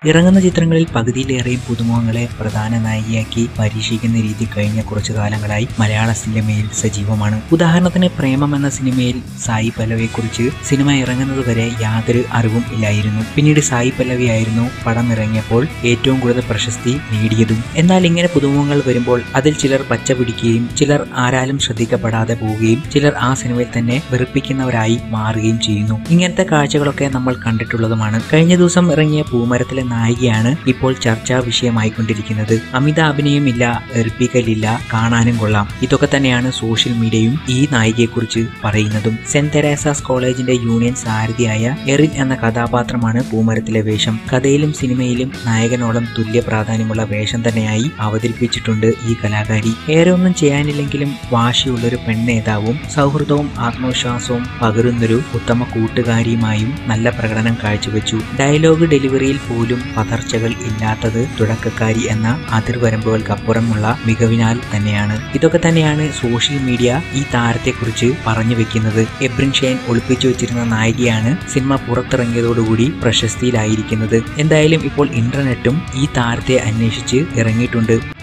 ഇറങ്ങുന്ന ചിത്രങ്ങളിൽ പകുതിയിലേറെയും പുതുമുഖങ്ങളെ പ്രധാന നായികയാക്കി പരീക്ഷിക്കുന്ന രീതി കഴിഞ്ഞ കുറച്ചു കാലങ്ങളായി മലയാള സിനിമയിൽ സജീവമാണ് ഉദാഹരണത്തിന് പ്രേമം എന്ന സിനിമയിൽ സായി പല്ലവിയെക്കുറിച്ച് സിനിമ ഇറങ്ങുന്നത് വരെ യാതൊരു അറിവും ഇല്ലായിരുന്നു പിന്നീട് സായി പല്ലവി ആയിരുന്നു പടം ഇറങ്ങിയപ്പോൾ ഏറ്റവും കൂടുതൽ പ്രശസ്തി നേടിയതും എന്നാൽ ഇങ്ങനെ പുതുമുഖങ്ങൾ വരുമ്പോൾ അതിൽ ചിലർ പച്ച പിടിക്കുകയും ചിലർ ആരാലും ശ്രദ്ധിക്കപ്പെടാതെ പോവുകയും ചിലർ ആ സിനിമയിൽ തന്നെ വെറുപ്പിക്കുന്നവരായി മാറുകയും ചെയ്യുന്നു ഇങ്ങനത്തെ കാഴ്ചകളൊക്കെ നമ്മൾ കണ്ടിട്ടുള്ളതുമാണ് കഴിഞ്ഞ ദിവസം ഇറങ്ങിയ പൂമരത്തിലെ നായികയാണ് ഇപ്പോൾ ചർച്ചാ വിഷയമായിക്കൊണ്ടിരിക്കുന്നത് അമിത അഭിനയമില്ല എറിപ്പിക്കലില്ല കാണാനും കൊള്ളാം ഇതൊക്കെ തന്നെയാണ് സോഷ്യൽ മീഡിയയും ഈ നായികയെക്കുറിച്ച് പറയുന്നതും സെന്റ് തെരേസാസ് കോളേജിന്റെ യൂണിയൻ സാരഥിയായ എറിൻ എന്ന കഥാപാത്രമാണ് പൂമരത്തിലെ വേഷം കഥയിലും സിനിമയിലും നായകനോളം തുല്യ പ്രാധാന്യമുള്ള വേഷം തന്നെയായി അവതരിപ്പിച്ചിട്ടുണ്ട് ഈ കലാകാരി ഏറെ ഒന്നും ചെയ്യാനില്ലെങ്കിലും വാശിയുള്ളൊരു പെണ്ണേതാവും സൗഹൃദവും ആത്മവിശ്വാസവും പകരുന്നൊരു ഉത്തമ കൂട്ടുകാരിയുമായും നല്ല പ്രകടനം കാഴ്ചവെച്ചു ഡയലോഗ് ഡെലിവറിയിൽ പോലും പതർച്ചകൾ ഇല്ലാത്തത് തുടക്കക്കാരി എന്ന അതിർവരമ്പുകൾക്കപ്പുറമുള്ള മികവിനാൽ തന്നെയാണ് ഇതൊക്കെ തന്നെയാണ് സോഷ്യൽ മീഡിയ ഈ താരത്തെക്കുറിച്ച് പറഞ്ഞു വെക്കുന്നത് എബ്രിൻ ഷെയ്ൻ ഒളിപ്പിച്ചു വെച്ചിരുന്ന നായികയാണ് സിനിമ പുറത്തിറങ്ങിയതോടുകൂടി പ്രശസ്തിയിലായിരിക്കുന്നത് എന്തായാലും ഇപ്പോൾ ഇന്റർനെറ്റും ഈ താരത്തെ അന്വേഷിച്ച് ഇറങ്ങിയിട്ടുണ്ട്